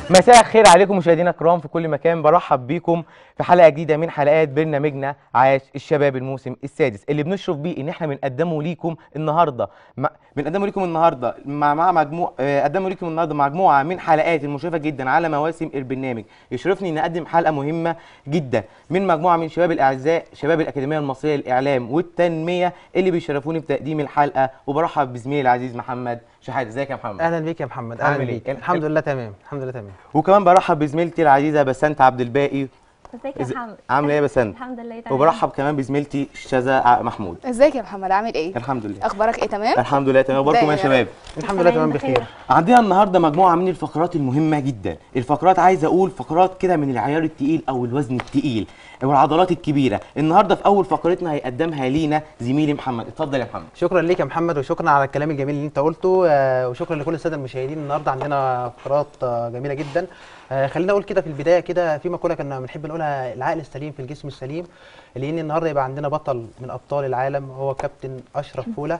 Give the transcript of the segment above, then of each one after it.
مساء الخير عليكم مشاهدينا الكرام في كل مكان برحب بيكم في حلقه جديده من حلقات برنامجنا عاش الشباب الموسم السادس اللي بنشرف بيه ان احنا بنقدمه ليكم النهارده مع... بنقدمه ليكم النهارده مع مع مجموع آه، قدمه ليكم النهارده مجموعه من حلقات المشرفه جدا على مواسم البرنامج يشرفني ان اقدم حلقه مهمه جدا من مجموعه من شباب الاعزاء شباب الاكاديميه المصريه للاعلام والتنميه اللي بيشرفوني بتقديم الحلقه وبرحب بزميلي العزيز محمد شحاته ازيك يا محمد اهلا بيك يا محمد عامل اهلا إيه؟ بيك الحمد لله تمام الحمد لله تمام وكمان برحب بزميلتي العزيزه بسنت عبد الباقي ازيك يا إز- محمد عامله ايه يا بسنت الحمد لله تمام وبرحب كمان بزميلتي شذا ع- محمود ازيك يا محمد عامل ايه؟ الحمد لله اخبارك ايه تمام؟ الحمد لله تمام اخباركم يا دايما. شباب الحمد لله تمام تمام بخير. بخير عندنا النهارده مجموعه من الفقرات المهمه جدا الفقرات عايز اقول فقرات كده من العيار التقيل او الوزن التقيل والعضلات الكبيره النهارده في اول فقرتنا هيقدمها لينا زميلي محمد اتفضل يا محمد شكرا ليك يا محمد وشكرا على الكلام الجميل اللي انت قلته آه، وشكرا لكل الساده المشاهدين النهارده عندنا فقرات آه، جميله جدا آه، خلينا اقول كده في البدايه كده في مقوله كنا بنحب نقولها العقل السليم في الجسم السليم لان النهارده يبقى عندنا بطل من ابطال العالم هو كابتن اشرف فوله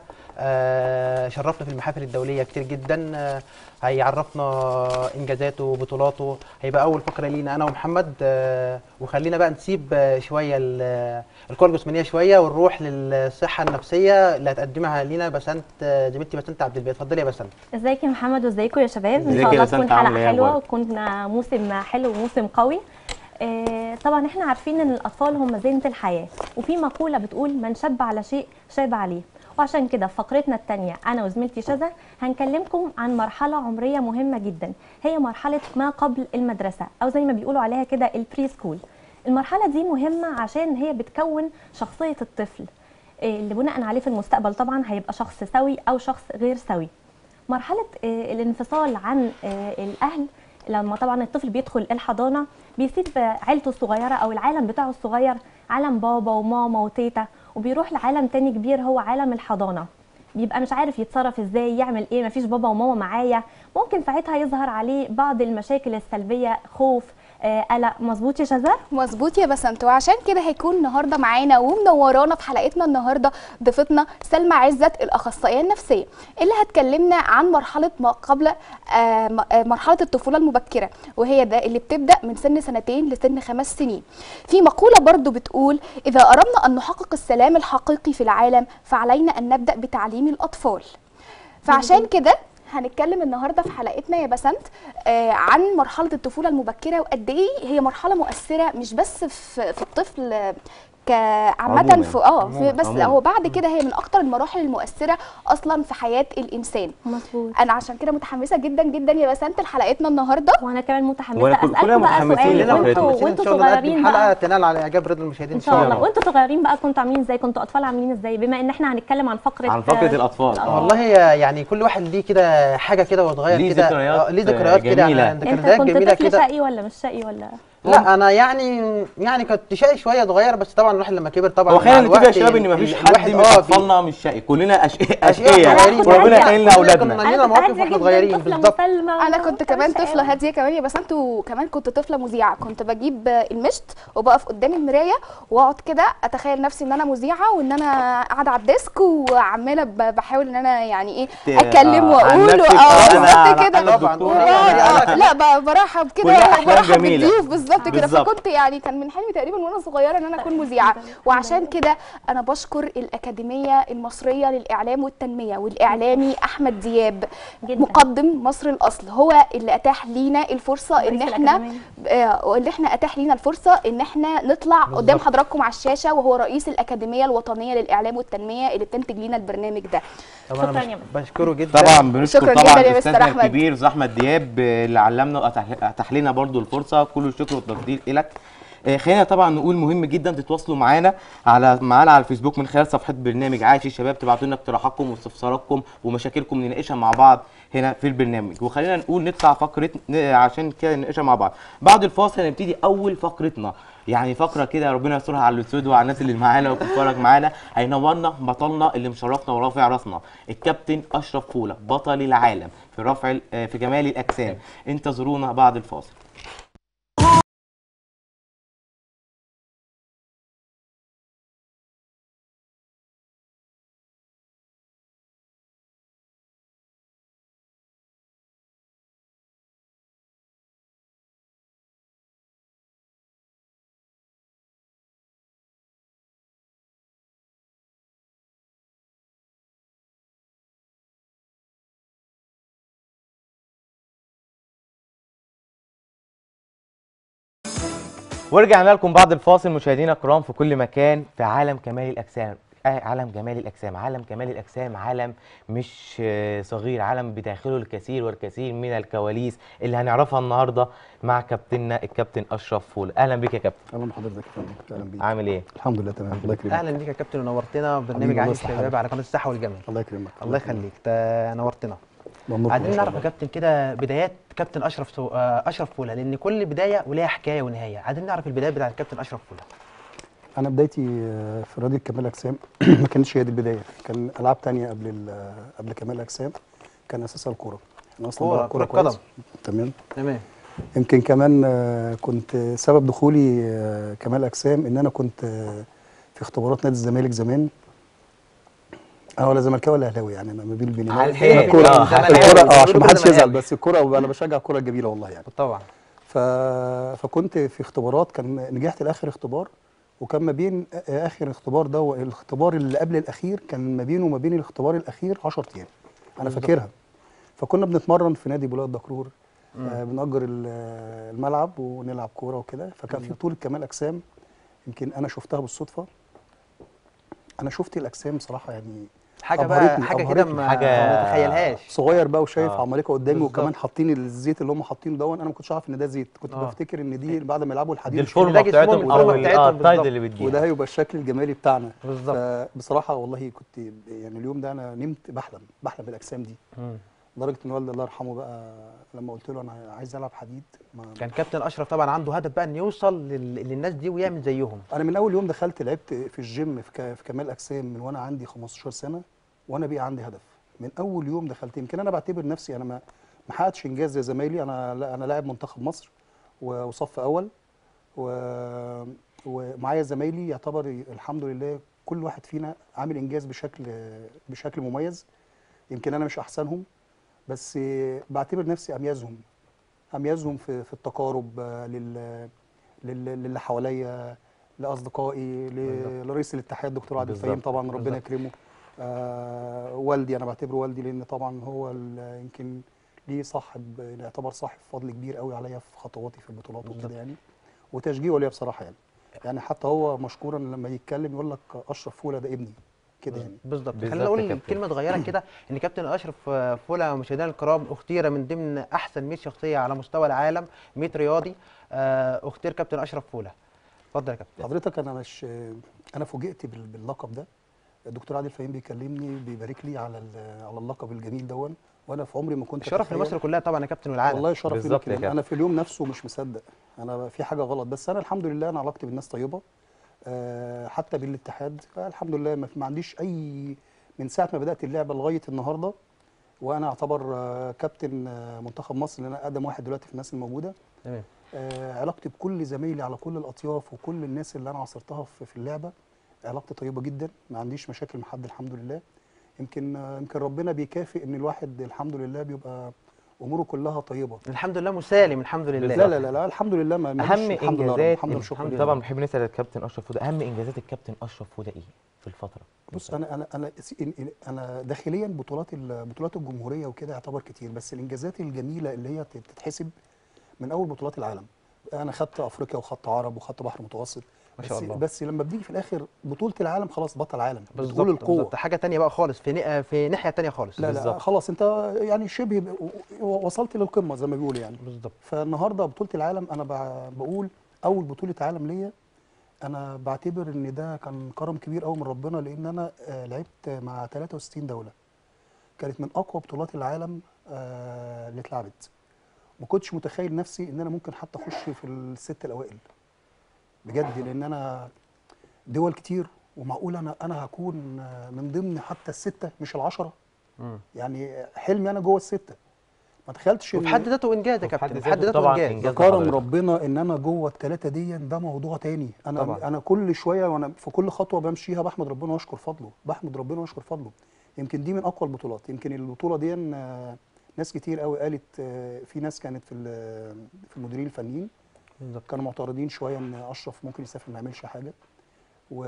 آه، شرفنا في المحافل الدوليه كتير جدا آه، هيعرفنا انجازاته وبطولاته هيبقى اول فقره لينا انا ومحمد آه، وخلينا بقى نسيب آه، شويه ال- القوه الجسمانيه شويه ونروح للصحه النفسيه اللي هتقدمها لينا بسنت آه، زميلتي بسنت عبد الباقي اتفضلي يا بسنت ازيك يا محمد وازيكم يا شباب ان ازيك شاء يا الله بسنت، تكون عاملة حلقه ايه حلوه أخبارك؟ وتكون موسم حلو وموسم قوي آه، طبعا احنا عارفين ان الاطفال هم زينه الحياه وفي مقوله بتقول من شب على شيء شاب عليه وعشان كده في فقرتنا الثانيه انا وزميلتي شذا هنكلمكم عن مرحله عمريه مهمه جدا هي مرحله ما قبل المدرسه او زي ما بيقولوا عليها كده البري سكول المرحله دي مهمه عشان هي بتكون شخصيه الطفل آه، اللي بناء عليه في المستقبل طبعا هيبقى شخص سوي او شخص غير سوي مرحلة آه، الانفصال عن آه، الأهل لما طبعا الطفل بيدخل الحضانة بيسيب آه، عيلته الصغيرة أو العالم بتاعه الصغير عالم بابا وماما وتيتا وبيروح لعالم تاني كبير هو عالم الحضانة بيبقى مش عارف يتصرف ازاي يعمل ايه مفيش بابا وماما معايا ممكن ساعتها يظهر عليه بعض المشاكل السلبية خوف آه، قلق مظبوط يا شذا مظبوط يا بسنت وعشان كده هيكون النهارده معانا ومنورانا في حلقتنا النهارده ضيفتنا سلمى عزت الاخصائيه النفسيه اللي هتكلمنا عن مرحله ما قبل آه، م- آه، مرحله الطفوله المبكره وهي ده اللي بتبدا من سن سنتين لسن خمس سنين في مقوله برضو بتقول اذا اردنا ان نحقق السلام الحقيقي في العالم فعلينا ان نبدا بتعليم الاطفال فعشان كده هنتكلم النهارده في حلقتنا يا بسنت آه عن مرحله الطفوله المبكره وقد ايه هي مرحله مؤثره مش بس في, في الطفل آه، كعامة عموماً. في اه في عموماً. بس عموماً. هو بعد كده هي من اكتر المراحل المؤثره اصلا في حياه الانسان مظبوط انا عشان كده متحمسه جدا جدا يا بسنت لحلقتنا النهارده وانا كمان متحمسه وأنا كل- كلنا اسالكم بقى متحمسين سؤال لفقرتنا. وانتوا متحمسين ان وانتوا شاء الله صغيرين نقدم بقى حلقه تنال على اعجاب رضا المشاهدين ان شاء الله الله. وانتوا صغيرين بقى كنتوا عاملين ازاي كنتوا اطفال عاملين ازاي بما ان احنا هنتكلم عن فقره عن فقره الاطفال آه. والله يعني كل واحد ليه كده حاجه كده وهو صغير ليه كده ذكريات، آه، ليه ذكريات كده جميلة. عند انت ذكريات كنت جميله طفل كده شقي ولا مش شقي ولا لا انا يعني يعني كنت شقي شويه صغير بس طبعا الواحد لما كبر طبعا هو مع خلينا نتفق يا الوقت شباب ان ال- مفيش الواحد حد من آه بي- اطفالنا مش شقي كلنا أش- أشقياء اشقياء صغيرين. وربنا كنت يخلي لنا هادية. اولادنا كنا لينا مواقف واحنا صغيرين بالظبط انا كنت كمان طفله هاديه كمان يا بسنت وكمان كنت طفله مذيعه كنت بجيب المشط وبقف قدام المرايه واقعد كده اتخيل نفسي ان انا مذيعه وان انا قاعده على الديسك وعماله ب- بحاول ان انا يعني ايه ت- اتكلم آه، عن واقول نفسك اه أنا- بالظبط أنا كده طبعا الدكتورة. وبقعد- أنا- اه لا ب- برحب كده كلها أحلام برحب جميلة. بالضيوف بالظبط كده بالظبط. فكنت يعني كان من حلمي تقريبا وانا صغيره ان انا اكون مذيعه وعشان كده انا بشكر الاكاديميه المصريه للاعلام والتنميه والاعلامي احمد دياب جدا. مقدم مصر الاصل هو اللي اتاح لينا الفرصه ان رئيس احنا الأكاديمية. آه، اللي احنا اتاح لينا الفرصه ان احنا نطلع قدام بالظبط. حضراتكم على الشاشه وهو رئيس الاكاديميه الوطنيه للاعلام والتنميه اللي بتنتج لينا البرنامج ده طبعا شكراً انا يا بش- بشكره جدا طبعا بنشكر شكراً طبعا جداً يا مستر استاذنا أحمد. الكبير استاذ احمد دياب آه، اللي علمنا وأتاح- اتاح لنا برضو الفرصه كل الشكر والتقدير لك آه، خلينا طبعا نقول مهم جدا تتواصلوا معانا على معانا على الفيسبوك من خلال صفحه برنامج عايش الشباب تبعتوا لنا اقتراحاتكم واستفساراتكم ومشاكلكم نناقشها مع بعض هنا في البرنامج وخلينا نقول نطلع فقره عشان كده نناقشها مع بعض بعد الفاصل هنبتدي اول فقرتنا يعني فقره كده ربنا يسترها على الاستوديو وعلى الناس اللي معانا وبتتفرج معانا هينورنا بطلنا اللي مشرفنا ورافع راسنا الكابتن اشرف فوله بطل العالم في رفع ال- آه، في جمال الاجسام انتظرونا بعد الفاصل ورجعنا لكم بعد الفاصل مشاهدينا الكرام في كل مكان في عالم كمال الاجسام آه، عالم جمال الاجسام عالم كمال الاجسام عالم مش آه، صغير عالم بداخله الكثير والكثير من الكواليس اللي هنعرفها النهارده مع كابتننا الكابتن اشرف فول اهلا بك يا كابتن اهلا بحضرتك يا فندم اهلا بيك عامل ايه الحمد لله تمام الله يكرمك اهلا بيك يا كابتن ونورتنا برنامج حبيبي، عايش الله يصلح الشباب حالك. على قناه الصحه والجمال الله يكرمك الله يخليك تا- نورتنا ممنون عايزين إن شاء نعرف يا الله. كابتن كده بدايات كابتن اشرف سو... آه، اشرف فوله لان كل بدايه وليها حكايه ونهايه عايزين نعرف البدايه بتاعت الكابتن اشرف فوله انا بدايتي آه، في رياضه كمال الاجسام ما كانتش هي دي البدايه كان العاب تانية قبل ال- قبل كمال الاجسام كان اساسها الكوره انا اصلا كورة، بلعب كوره كرة كويس قدم. تمام تمام يمكن كمان آه، كنت سبب دخولي آه، كمال اجسام ان انا كنت آه، في اختبارات نادي الزمالك زمان انا ولا زملكاوي ولا اهلاوي يعني انا ما بين بين على الحقيقة. الكوره آه، الكوره اه عشان ما حدش زملكاوي. يزعل بس الكوره انا بشجع الكوره الجميله والله يعني طبعا ف... فكنت في اختبارات كان نجحت لاخر اختبار وكان ما بين آ- اخر اختبار ده والاختبار اللي قبل الاخير كان ما بينه وما بين الاختبار الاخير 10 ايام انا بالظبط. فاكرها فكنا بنتمرن في نادي بلاد دكرور آه بنأجر ال- الملعب ونلعب كوره وكده فكان في بطوله كمال اجسام يمكن انا شفتها بالصدفه انا شفت الاجسام صراحه يعني حاجه بقى أبهرتني- حاجه كده أبهرتني. ما حاجة- ما تتخيلهاش صغير بقى وشايف آه. عمالقه قدامي بالظبط. وكمان حاطين الزيت اللي هم حاطينه دون انا ما كنتش عارف ان ده زيت كنت آه. بفتكر ان دي بعد ما يلعبوا دي الحديد الفورمه ده جسمهم، بتاعتهم الفورمة او ال- بتاعتهم اه التايد بالظبط. اللي بتجيب وده هيبقى الشكل الجمالي بتاعنا بالظبط فبصراحه والله كنت يعني اليوم ده انا نمت بحلم بحلم بالاجسام دي مم. لدرجه ان والدي الله يرحمه بقى لما قلت له انا عايز العب حديد ما كان كابتن اشرف طبعا عنده هدف بقى ان يوصل لل... للناس دي ويعمل زيهم انا من اول يوم دخلت لعبت في الجيم في, ك... في كمال اجسام من وانا عندي 15 سنه وانا بقى عندي هدف من اول يوم دخلت يمكن انا بعتبر نفسي انا ما ما حققتش انجاز زي زمايلي انا لا انا لاعب منتخب مصر و- وصف اول و... ومعايا زمايلي يعتبر الحمد لله كل واحد فينا عامل انجاز بشكل بشكل مميز يمكن انا مش احسنهم بس بعتبر نفسي اميزهم اميزهم في في التقارب آه، لل لل- للي حواليا لاصدقائي ل- لرئيس الاتحاد دكتور عادل بالظبط، فهيم طبعا ربنا بالظبط. يكرمه آه والدي انا بعتبره والدي لان طبعا هو ال- يمكن ليه صاحب يعتبر صاحب فضل كبير قوي عليا في خطواتي في البطولات بالظبط. وكده يعني وتشجيعه ليا بصراحه يعني يعني حتى هو مشكورا لما يتكلم يقول لك اشرف فوله ده ابني كده يعني بالظبط بالظبط خلينا يا نقول كابتن. كلمه صغيره كده ان كابتن اشرف آه، فولا مشاهدينا الكرام اختير من ضمن احسن 100 شخصيه على مستوى العالم 100 رياضي آه، اختير كابتن اشرف فولا اتفضل يا كابتن حضرتك انا مش انا فوجئت بال- باللقب ده الدكتور عادل فهيم بيكلمني بيبارك لي على ال- على اللقب الجميل دون وانا في عمري ما كنت شرف أتخيل- لمصر كلها طبعا يا كابتن والعالم والله شرف لي بالظبط يا كده. كابتن. انا في اليوم نفسه مش مصدق انا في حاجه غلط بس انا الحمد لله انا علاقتي بالناس طيبه أه حتى بالاتحاد الحمد لله ما, ما عنديش اي من ساعه ما بدات اللعبه لغايه النهارده وانا اعتبر آه، كابتن آه، منتخب مصر لان انا اقدم واحد دلوقتي في الناس الموجوده تمام آه، علاقتي بكل زمايلي على كل الاطياف وكل الناس اللي انا عاصرتها في في اللعبه علاقتي طيبه جدا ما عنديش مشاكل مع حد الحمد لله يمكن آه، يمكن ربنا بيكافئ ان الواحد الحمد لله بيبقى اموره كلها طيبه الحمد لله مسالم الحمد لله لا لا لا, لا الحمد لله ما ماليش اهم الحمد لله رب- انجازات الحمد لله شكرا لله. طبعا بنحب نسال الكابتن اشرف فوده اهم انجازات الكابتن اشرف فوده ايه في الفتره بص انا انا انا س- إن- إن- انا داخليا بطولات ال- بطولات الجمهوريه وكده يعتبر كتير بس الانجازات الجميله اللي هي تت- تتحسب من اول بطولات العالم انا خدت افريقيا وخدت عرب وخدت بحر متوسط ما شاء بس الله. بس لما بتيجي في الاخر بطوله العالم خلاص بطل عالم بالظبط بتقول القوه بالظبط حاجه تانية بقى خالص في ن- في ناحيه تانية خالص لا لا بالظبط. خلاص انت يعني شبه ب- و- وصلت للقمه زي ما بيقولوا يعني بالظبط فالنهارده بطوله العالم انا بع- بقول اول بطوله عالم ليا انا بعتبر ان ده كان كرم كبير قوي من ربنا لان انا آه، لعبت مع 63 دوله كانت من اقوى بطولات العالم آه، اللي اتلعبت ما كنتش متخيل نفسي ان انا ممكن حتى اخش في الست الاوائل بجد لان انا دول كتير ومعقول انا انا هكون آه، من ضمن حتى السته مش العشره مم. يعني حلمي انا جوه السته ما تخيلتش وفي إن- حد ذاته انجاز يا وفي حد كابتن في ذاته حد ذاته طبعاً انجاز إنجاز. كرم لحضرتك. ربنا ان انا جوه الثلاثه دي ده موضوع تاني انا طبعاً. انا كل شويه وانا في كل خطوه بمشيها بحمد ربنا واشكر فضله بحمد ربنا واشكر فضله يمكن دي من اقوى البطولات يمكن البطوله دي آه، ناس كتير قوي قالت آه، في ناس كانت في ال- في المديرين الفنيين بالظبط كانوا معترضين شويه ان اشرف ممكن يسافر ما يعملش حاجه و...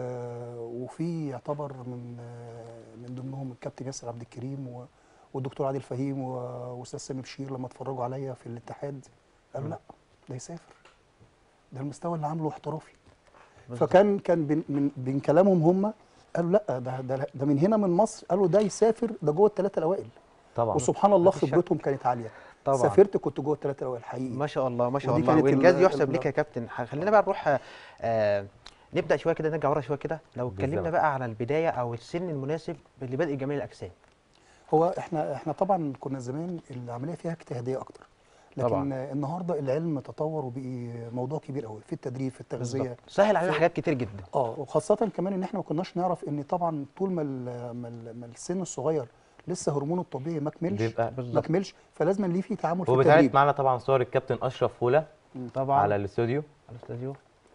وفي يعتبر من آه، من ضمنهم الكابتن ياسر عبد الكريم و... والدكتور عادل فهيم و- واستاذ سامي بشير لما اتفرجوا عليا في الاتحاد قالوا لا ده يسافر ده المستوى اللي عامله احترافي فكان كان بين من بين كلامهم هم قالوا لا ده ده ده من هنا من مصر قالوا ده يسافر ده جوه الثلاثه الاوائل طبعا وسبحان الله مفيش شك. خبرتهم كانت عاليه طبعا. سافرت كنت جوه الثلاثه الاوائل حقيقي ما شاء الله ما شاء ودي الله كانت وانجاز ال- يحسب ال- ليك يا كابتن ح- خلينا بقى نروح آه، آه نبدا شويه كده نرجع ورا شويه كده لو اتكلمنا بالظبط. بقى على البدايه او السن المناسب لبدء جميع الاجسام هو احنا احنا طبعا كنا زمان العمليه فيها اجتهاديه اكتر لكن طبعاً. طبعا. النهارده العلم تطور وبقي موضوع كبير قوي في التدريب في التغذيه بالظبط. سهل علينا حاجات كتير جدا اه وخاصه كمان ان احنا ما كناش نعرف ان طبعا طول ما ال- ما ال- ما السن الصغير لسه هرمونه الطبيعي ما كملش بيبقى ما بالظبط كملش فلازم ليه في تعامل في وبتعرض التدريب معانا طبعا صور الكابتن اشرف فوله طبعا على الاستوديو الاستوديو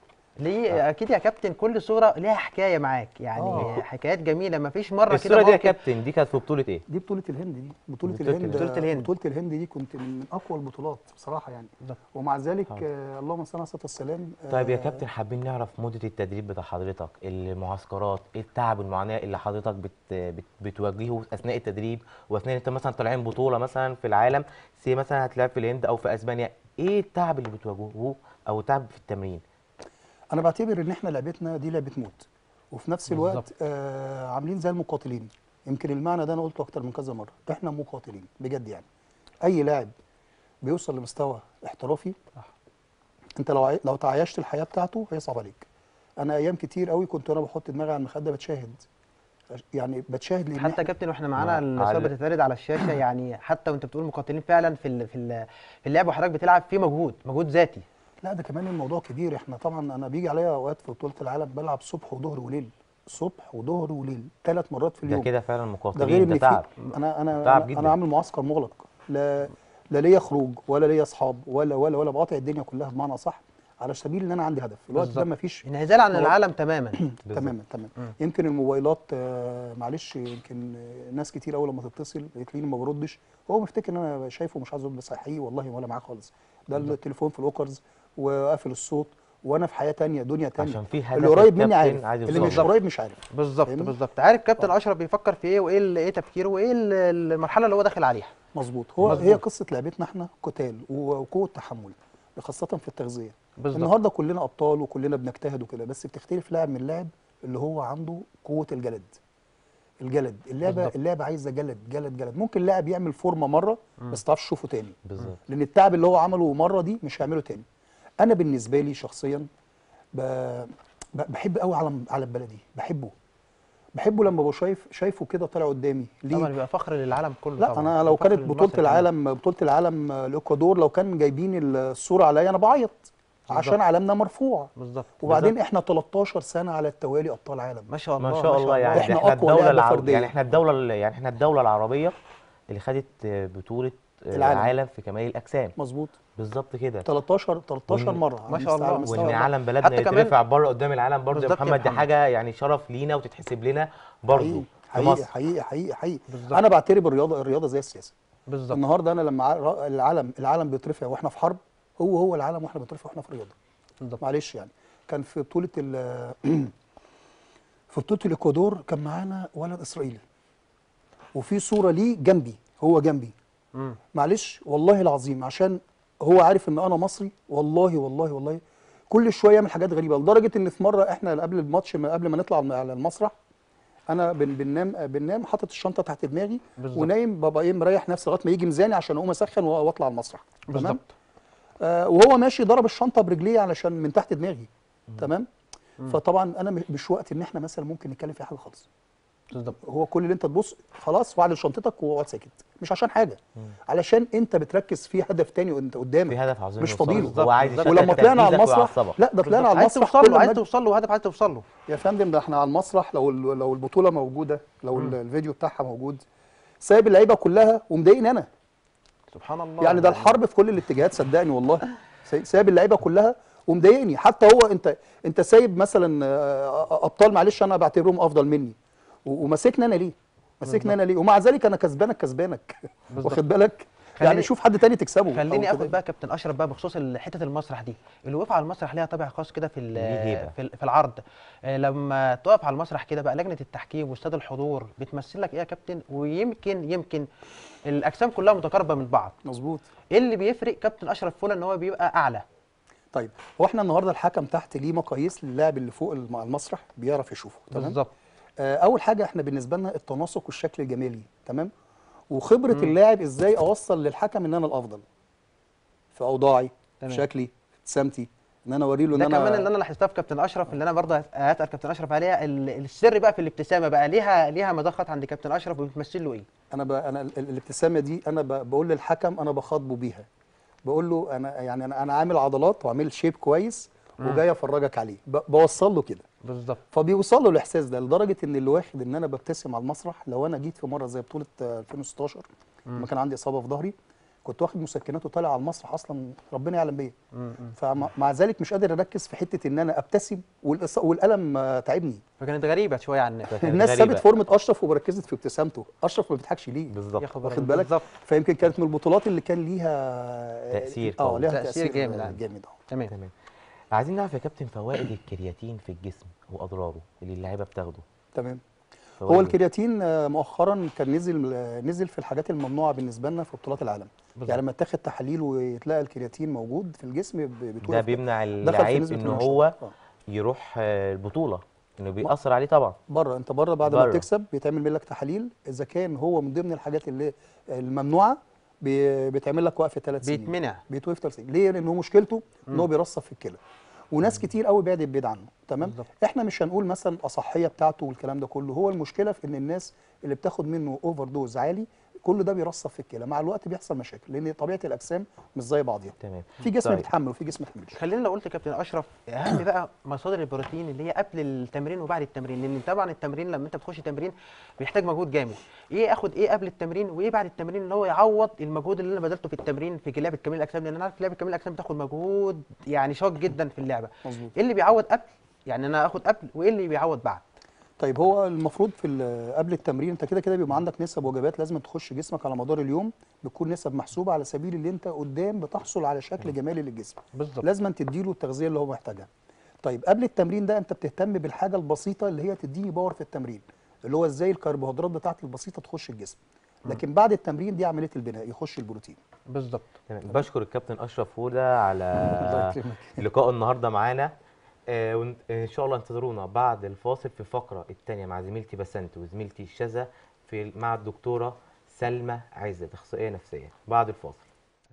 ليه اكيد يا كابتن كل صوره ليها حكايه معاك يعني آه. حكايات جميله ما فيش مره كده الصوره دي يا موقف- كابتن دي كانت في بطوله ايه دي بطوله الهند دي بطوله, بطولة الهند بطولة الهند. بطوله الهند دي كنت من من اقوى البطولات بصراحه يعني بالظبط. ومع ذلك حاضر. آه اللهم صل على سيدنا السلام طيب يا آه، كابتن حابين نعرف مدة التدريب بتاع حضرتك المعسكرات ايه التعب والمعاناة اللي حضرتك بت بت بتواجهه اثناء التدريب واثناء انت مثلا طالعين بطولة مثلا في العالم سي مثلا هتلعب في الهند او في اسبانيا ايه التعب اللي بتواجهوه او التعب في التمرين انا بعتبر ان احنا لعبتنا دي لعبه موت وفي نفس الوقت بالظبط. آه عاملين زي المقاتلين يمكن المعنى ده انا قلته اكتر من كذا مره احنا مقاتلين بجد يعني اي لاعب بيوصل لمستوى احترافي انت لو عي... لو تعايشت الحياه بتاعته هيصعب عليك انا ايام كتير قوي كنت وانا بحط دماغي على المخده بتشاهد يعني بتشاهد لان حتى إحنا- يا كابتن واحنا معانا مع- الصور على- بتتعرض على الشاشه يعني حتى وانت بتقول مقاتلين فعلا في ال- في ال- في اللعب وحضرتك بتلعب فيه مجهود مجهود ذاتي لا ده كمان الموضوع كبير احنا طبعا انا بيجي عليا اوقات في بطوله العالم بلعب صبح وظهر وليل صبح وظهر وليل ثلاث مرات في ده اليوم كده فعلا ده غير مقاتلين ان ده في تعب انا انا تعب أنا- جدا. انا عامل معسكر مغلق لا لا ليا خروج ولا ليا اصحاب ولا ولا ولا بقاطع الدنيا كلها بمعنى صح على سبيل ان انا عندي هدف الوقت ده بالظبط. ما فيش انعزال عن هو- العالم تماما بالظبط. تماما تماما يمكن الموبايلات آه، معلش يمكن آه، ناس كتير اول لما تتصل تلاقيني ما بردش هو مفتكر ان انا شايفه مش عايز ارد بس حقيقي والله ولا معاه خالص ده التليفون في الاوكرز وقافل الصوت وانا في حياه تانية دنيا تانية عشان في هدف اللي قريب مني الكابتن عارف عايز اللي مش يوصل له. قريب مش عارف بالظبط فاهمني؟ بالظبط عارف كابتن اشرف بيفكر في ايه وايه ال- ايه تفكيره وايه ال- المرحله اللي هو داخل عليها مظبوط هو مظبوط. هي قصه لعبتنا احنا قتال و- وقوه تحمل خاصه في التغذيه بالظبط. النهارده كلنا ابطال وكلنا بنجتهد وكده بس بتختلف لاعب من لاعب اللي هو عنده قوه الجلد الجلد اللعبه بالظبط. اللعبه عايزه جلد جلد جلد ممكن لاعب يعمل فورمه مره بس تعرفش تشوفه تاني بالظبط لان التعب اللي هو عمله مره دي مش هيعمله تاني انا بالنسبه لي شخصيا ب... ب- بحب قوي علم علم بلدي بحبه بحبه لما ببقى شايف شايفه كده طالع قدامي ليه طبعا بيبقى فخر للعالم كله لا طبعا انا لو فخر كانت لمصر بطوله كمان. العالم بطوله العالم الاكوادور لو كان جايبين الصوره عليا انا بعيط عشان علمنا مرفوع بالظبط وبعدين احنا 13 سنه على التوالي ابطال عالم ما شاء الله ما شاء الله يعني إحنا احنا, أقوى الدولة لعبة العربية فردية. يعني احنا الدولة يعني احنا الدولة العربية اللي خدت آه، بطولة آه، العالم. العالم في كمال الأجسام مظبوط بالظبط كده 13 13 وإن- مره ما على شاء مستوى- على الله. مستوى وان العالم. علم بلدنا حتى كمان- يترفع بره قدام العالم برضه يا بالظبط يا محمد دي محمد. حاجه يعني شرف لينا وتتحسب لنا برضه حقيقي في حقيقي مصر حقيقي حقيقي حقيقي بالظبط. انا بعتبر الرياضه الرياضه زي السياسه بالظبط النهارده انا لما ع- العالم العالم بيترفع واحنا في حرب هو هو العالم واحنا بنترفع واحنا في رياضه بالظبط معلش يعني كان في بطوله ال في بطوله الاكوادور كان معانا ولد اسرائيلي وفي صوره ليه جنبي هو جنبي مم. معلش والله العظيم عشان هو عارف ان انا مصري والله والله والله كل شويه يعمل حاجات غريبه لدرجه ان في مره احنا قبل الماتش ما- قبل ما نطلع على المسرح انا بن بننام بننام حاطط الشنطه تحت دماغي بالظبط. ونايم ببقى ايه مريح نفسي لغايه ما يجي ميزاني عشان اقوم اسخن واطلع على المسرح تمام بالظبط آه وهو ماشي ضرب الشنطه برجليه علشان من تحت دماغي تمام فطبعا انا م- مش وقت ان احنا مثلا ممكن نتكلم في حاجه خالص بالظبط هو كل اللي انت تبص خلاص وعلى شنطتك واقعد ساكت مش عشان حاجه علشان انت بتركز في هدف تاني وانت قدامك في هدف عظيم مش يوصله. فضيله هو عايز بالظبط. يشتت ولما طلعنا على تركيزك المسرح ويعصبك. لا ده طلعنا على عايز المسرح توصل له كل عايز ما توصل له هدف عايز توصل له يا فندم ده احنا على المسرح لو ال- لو البطوله موجوده لو ال- الفيديو بتاعها موجود سايب اللعيبه كلها ومضايقني انا سبحان الله يعني ده الحرب في كل الاتجاهات صدقني والله ساي- سايب اللعيبه كلها ومضايقني حتى هو انت انت سايب مثلا آه، ابطال معلش انا بعتبرهم افضل مني و- وماسكني انا ليه؟ ماسكني انا ليه؟ ومع ذلك انا كسبانك كسبانك بالظبط. واخد بالك؟ خليني- يعني شوف حد تاني تكسبه خليني أو اخد كده. بقى كابتن اشرف بقى بخصوص ال- حته المسرح دي الوقوف على المسرح ليها طابع خاص كده في ال- ليه هيبة. في, ال- في العرض آه، لما تقف على المسرح كده بقى لجنه التحكيم واستاد الحضور بتمثل لك ايه يا كابتن ويمكن يمكن الاجسام كلها متقاربه من بعض مظبوط ايه اللي بيفرق كابتن اشرف فولا ان هو بيبقى اعلى طيب هو احنا النهارده الحكم تحت ليه مقاييس للاعب اللي فوق الم- المسرح بيعرف يشوفه تمام بالظبط آه، اول حاجه احنا بالنسبه لنا التناسق والشكل الجمالي تمام وخبره اللاعب ازاي اوصل للحكم ان انا الافضل في اوضاعي في تمام. شكلي في ابتسامتي ان انا اوري له ان ده انا كمان اللي انا لاحظتها في كابتن اشرف اللي انا برضه هسال كابتن اشرف عليها ال- السر بقى في الابتسامه بقى ليها ليها مدخل عند كابتن اشرف وبتمثل له ايه؟ انا ب... انا ال- الابتسامه دي انا ب... بقول للحكم انا بخاطبه بيها بقول له انا يعني انا انا عامل عضلات وعامل شيب كويس وجاي افرجك عليه ب... بوصل له كده بالظبط فبيوصل له الاحساس ده لدرجه ان اللي واخد ان انا ببتسم على المسرح لو انا جيت في مره زي بطوله آه، 2016 لما كان عندي اصابه في ظهري كنت واخد مسكنات وطالع على المسرح اصلا ربنا يعلم بيا فمع ذلك مش قادر اركز في حته ان انا ابتسم والإص- والالم آه، تعبني فكانت غريبه شويه عن الناس كانت الناس غريبة. سابت فورمه اشرف وركزت في ابتسامته اشرف ما بيضحكش ليه بالظبط يا خبر واخد أبيض. بالك بالظبط فيمكن كانت من البطولات اللي كان ليها تأثير اه قوي. ليها تأثير تاثير, جامد جامد عنه. جامد اه تمام تمام عايزين نعرف يا كابتن فوائد الكرياتين في الجسم واضراره اللي اللعيبه بتاخده تمام هو فوائده. الكرياتين آه، مؤخرا كان نزل آه، نزل في الحاجات الممنوعه بالنسبه لنا في بطولات العالم بالظبط. يعني لما تاخد تحاليل ويتلاقي الكرياتين موجود في الجسم ب- بتوقف ده بيمنع دخل في اللعيب نسبة ان النشاط. هو آه. يروح آه، البطوله انه بيأثر عليه طبعا بره انت بره بعد بره. ما بتكسب بيتعمل من لك تحاليل اذا كان هو من ضمن الحاجات اللي الممنوعه بي- بيتعمل لك وقف ثلاث سنين بيتمنع بيتوقف ثلاث سنين ليه؟ لان هو مشكلته ان هو بيرصف في الكلى وناس كتير قوي بعدت بعيد عنه تمام بالظبط. احنا مش هنقول مثلا الاصحيه بتاعته والكلام ده كله هو المشكله في ان الناس اللي بتاخد منه اوفر دوز عالي كل ده بيرصف في الكلى مع الوقت بيحصل مشاكل لان طبيعه الاجسام مش زي بعضيها تمام في جسم طيب. بيتحمل وفي جسم ما يتحملش خلينا لو قلت كابتن اشرف اهم بقى مصادر البروتين اللي هي قبل التمرين وبعد التمرين لان طبعا التمرين لما انت بتخش تمرين بيحتاج مجهود جامد ايه اخد ايه قبل التمرين وايه بعد التمرين اللي هو يعوض المجهود اللي انا بذلته في التمرين في لعبه كمال الاجسام لان انا عارف لعبه كمال الاجسام بتاخد مجهود يعني شاق جدا في اللعبه مظبوط ايه اللي بيعوض قبل يعني انا اخد قبل وايه اللي بيعوض بعد طيب هو المفروض في ال- قبل التمرين انت كده كده بيبقى عندك نسب وجبات لازم تخش جسمك على مدار اليوم بتكون نسب محسوبه على سبيل اللي انت قدام بتحصل على شكل جمالي للجسم بالظبط لازم تديله التغذيه اللي هو محتاجها طيب قبل التمرين ده انت بتهتم بالحاجه البسيطه اللي هي تديني باور في التمرين اللي هو ازاي الكربوهيدرات بتاعتي البسيطه تخش الجسم لكن بعد التمرين دي عمليه البناء يخش البروتين بالظبط تمام بشكر الكابتن اشرف فوده على الله يكرمك. لقاء النهارده معانا آه، وان ان شاء الله انتظرونا بعد الفاصل في الفقره الثانيه مع زميلتي بسنت وزميلتي شذا في مع الدكتوره سلمى عزت اخصائيه نفسيه بعد الفاصل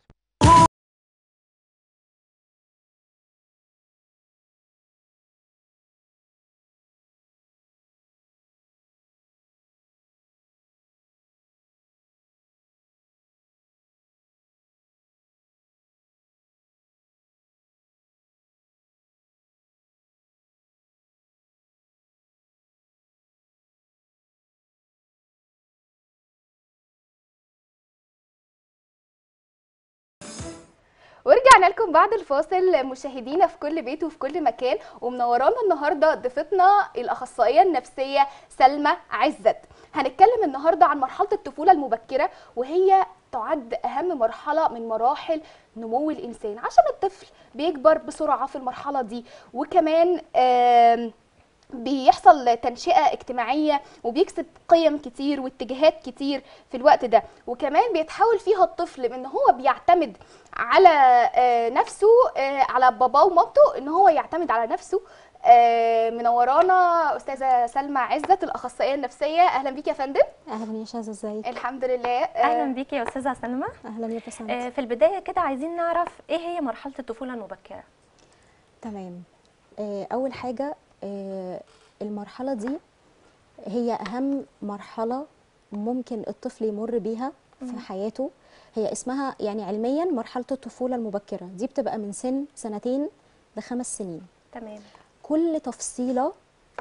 ورجعنا لكم بعد الفاصل مشاهدينا في كل بيت وفي كل مكان ومنورانا النهارده ضيفتنا الاخصائيه النفسيه سلمى عزت هنتكلم النهارده عن مرحله الطفوله المبكره وهي تعد اهم مرحله من مراحل نمو الانسان عشان الطفل بيكبر بسرعه في المرحله دي وكمان آم بيحصل تنشئة اجتماعية وبيكسب قيم كتير واتجاهات كتير في الوقت ده وكمان بيتحول فيها الطفل من ان هو بيعتمد على آه، نفسه آه، على باباه ومامته ان هو يعتمد على نفسه آه، منورانا استاذه سلمى عزت الاخصائيه النفسيه اهلا بيك يا فندم اهلا يا شاذة ازيك الحمد لله آه، اهلا بيكي يا استاذه سلمى اهلا يا بسنت آه، في البدايه كده عايزين نعرف ايه هي مرحله الطفوله المبكره تمام آه، اول حاجه آه، المرحله دي هي اهم مرحله ممكن الطفل يمر بيها في حياته هي اسمها يعني علميا مرحله الطفوله المبكره دي بتبقى من سن سنتين لخمس سنين تمام كل تفصيله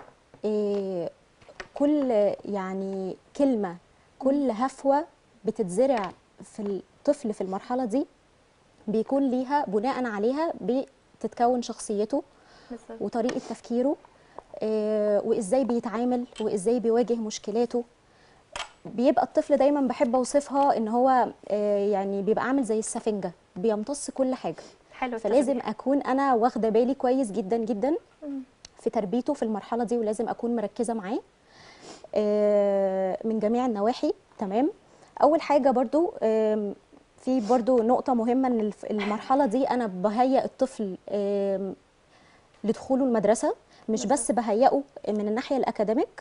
آه، كل يعني كلمه كل هفوه بتتزرع في الطفل في المرحله دي بيكون ليها بناء عليها بتتكون شخصيته بالظبط وطريقه تفكيره آه، وازاي بيتعامل وازاي بيواجه مشكلاته بيبقى الطفل دايما بحب اوصفها ان هو آه، يعني بيبقى عامل زي السفنجه بيمتص كل حاجه حلو فلازم التشبيه. اكون انا واخده بالي كويس جدا جدا في تربيته في المرحله دي ولازم اكون مركزه معاه آه، من جميع النواحي تمام اول حاجه برضو آم، في برضو نقطة مهمة ان الف- المرحلة دي انا بهيئ الطفل آم، لدخوله المدرسة مش بس بهيئه من الناحية الأكاديميك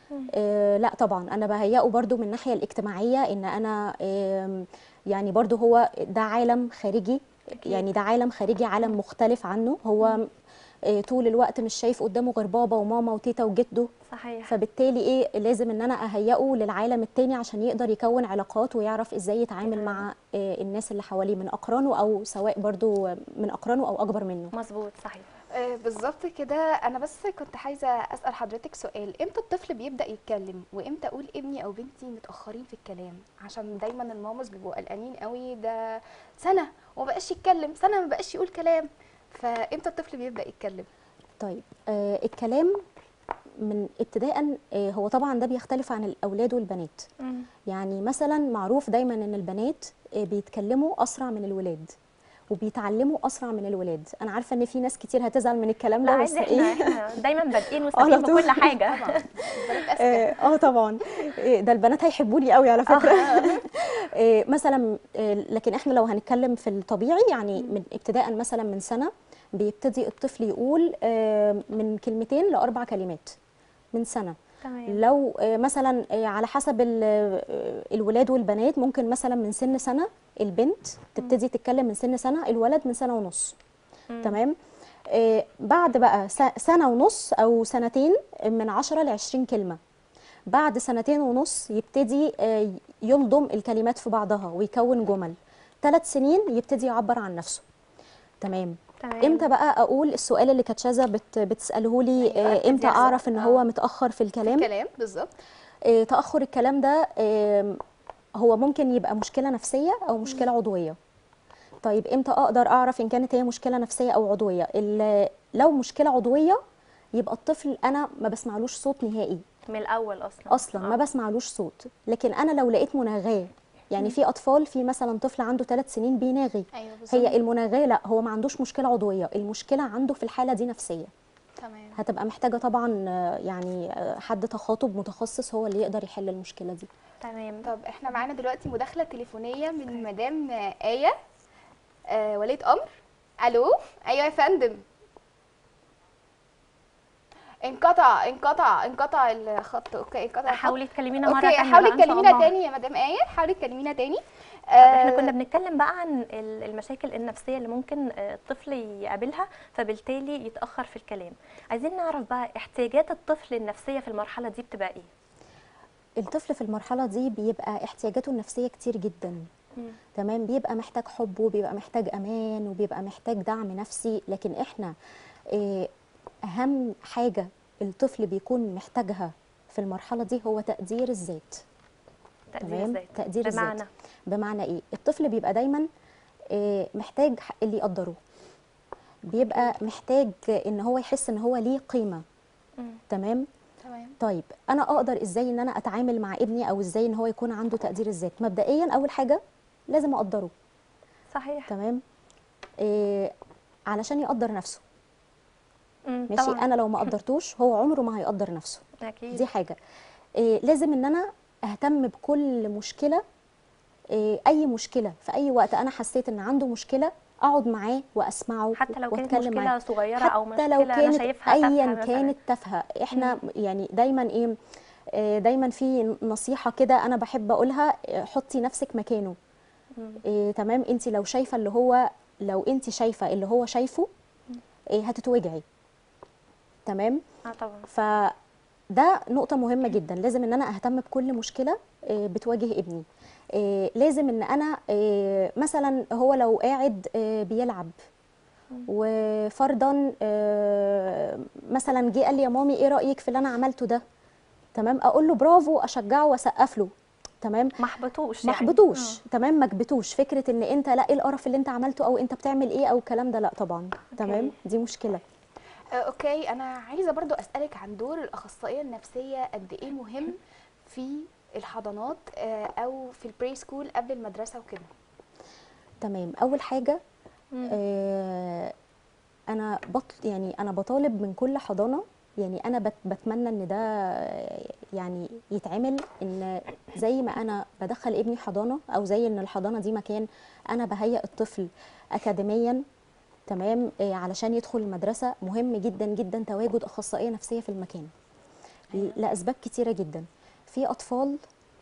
آه لا طبعا انا بهيئه برضو من الناحية الاجتماعية ان انا آم، يعني برضو هو ده عالم خارجي يعني ده عالم خارجي عالم مختلف عنه هو آه، طول الوقت مش شايف قدامه غير بابا وماما وتيتا وجده صحيح فبالتالي ايه لازم ان انا اهيئه للعالم التاني عشان يقدر يكون علاقات ويعرف ازاي يتعامل مع آه، الناس اللي حواليه من اقرانه او سواء برضو من اقرانه او اكبر منه مظبوط صحيح آه، بالظبط كده انا بس كنت عايزه اسال حضرتك سؤال امتى الطفل بيبدا يتكلم وامتى اقول ابني او بنتي متاخرين في الكلام عشان دايما المامز بيبقوا قلقانين قوي ده سنه وما بقاش يتكلم سنه ما بقاش يقول كلام فامتى الطفل بيبدا يتكلم طيب آه الكلام من ابتداء آه هو طبعا ده بيختلف عن الاولاد والبنات يعني مثلا معروف دايما ان البنات آه بيتكلموا اسرع من الولاد وبيتعلموا اسرع من الولاد انا عارفه ان في ناس كتير هتزعل من الكلام لا ده بس عادي احنا ايه احنا دايما بادئين على وسابقين طول. بكل حاجه البنات اذكى اه آه طبعا إيه ده البنات هيحبوني قوي على فكره إيه مثلا إيه لكن احنا لو هنتكلم في الطبيعي يعني من ابتداء مثلا من سنه بيبتدي الطفل يقول آه، من كلمتين لاربع كلمات من سنه تمام لو آه، مثلا آه، على حسب ال- آه، الولاد والبنات ممكن مثلا من سن سنه البنت تبتدي تتكلم من سن سنه الولد من سنه ونص تمام آه، بعد بقى س- سنه ونص او سنتين من 10 ل 20 كلمه بعد سنتين ونص يبتدي آه، يلضم الكلمات في بعضها ويكون جمل ثلاث سنين يبتدي يعبر عن نفسه تمام تمام امتى بقى اقول السؤال اللي كانت شاذة بت بتساله لي أيوة، آه، أكد امتى يحصل. اعرف ان آه. هو متاخر في الكلام كلام بالظبط آه، تاخر الكلام ده آم، هو ممكن يبقى مشكله نفسيه او مشكله عضويه طيب امتى اقدر اعرف ان كانت هي مشكله نفسيه او عضويه ال- لو مشكله عضويه يبقى الطفل انا ما بسمعلوش صوت نهائي من الاول اصلا اصلا ما بسمعلوش صوت لكن انا لو لقيت مناغاه يعني في اطفال في مثلا طفل عنده ثلاث سنين بيناغي ايوه بالظبط هي المناغاه لا هو ما عندوش مشكله عضويه المشكله عنده في الحاله دي نفسيه تمام هتبقى محتاجه طبعا آه، يعني آه، حد تخاطب متخصص هو اللي يقدر يحل المشكله دي تمام طب احنا معانا دلوقتي مداخله تليفونيه من مدام ايه آه ولية امر الو ايوه يا فندم انقطع انقطع انقطع الخط اوكي انقطع الخط. حاولي تكلمينا مره اوكي تانية حاولي بقى إن شاء تكلمينا الله. تاني يا مدام ايه حاولي تكلمينا تاني طب احنا آه، كنا بنتكلم بقى عن ال- المشاكل النفسيه اللي ممكن آه، الطفل يقابلها فبالتالي يتاخر في الكلام عايزين نعرف بقى احتياجات الطفل النفسيه في المرحله دي بتبقى ايه الطفل في المرحله دي بيبقى احتياجاته النفسيه كتير جدا تمام بيبقى محتاج حب وبيبقى محتاج امان وبيبقى محتاج دعم نفسي لكن احنا آه، اهم حاجه الطفل بيكون محتاجها في المرحله دي هو تقدير الذات تقدير تمام الذات تقدير بمعنى الذات بمعنى ايه الطفل بيبقى دايما آه، محتاج ح- اللي يقدره بيبقى محتاج ان هو يحس ان هو ليه قيمه مم. تمام تمام طيب انا اقدر ازاي ان انا اتعامل مع ابني او ازاي ان هو يكون عنده تقدير الذات مبدئيا اول حاجه لازم اقدره صحيح تمام إيه علشان يقدر نفسه مم، ماشي طبعاً. انا لو ما قدرتوش هو عمره ما هيقدر نفسه اكيد دي حاجه إيه لازم ان انا اهتم بكل مشكله إيه اي مشكله في اي وقت انا حسيت ان عنده مشكله اقعد معاه واسمعه حتى لو كانت واتكلم مشكله معاه. صغيره او حتى مشكله لو انا كانت شايفها تافهة ايا مثلاً. كانت تافهه احنا يعني دايما ايه آه، دايما في نصيحه كده انا بحب اقولها آه، حطي نفسك مكانه إيه تمام انت لو شايفه اللي هو لو انت شايفه اللي هو شايفه إيه هتتوجعي تمام اه طبعا فده نقطة مهمة جدا لازم ان انا اهتم بكل مشكلة آه، بتواجه ابني آه، لازم ان انا آه، مثلا هو لو قاعد آه، بيلعب وفرضا آه، مثلا جه قال لي يا مامي ايه رأيك في اللي انا عملته ده تمام اقول له برافو اشجعه واسقف له تمام ما احبطوش ما يعني. احبطوش تمام ما كبتوش فكره ان انت لا ايه القرف اللي انت عملته او انت بتعمل ايه او الكلام ده لا طبعا تمام دي مشكله آه، اوكي انا عايزه برضو اسالك عن دور الاخصائيه النفسيه قد ايه مهم في الحضانات آه، او في البري سكول قبل المدرسه وكده تمام اول حاجه آه انا بط يعني انا بطالب من كل حضانه يعني انا بت بتمنى ان ده يعني يتعمل ان زي ما انا بدخل ابني حضانه او زي ان الحضانه دي مكان انا بهيئ الطفل اكاديميا تمام آه، علشان يدخل المدرسه مهم جدا جدا تواجد اخصائيه نفسيه في المكان لاسباب كتيره جدا في اطفال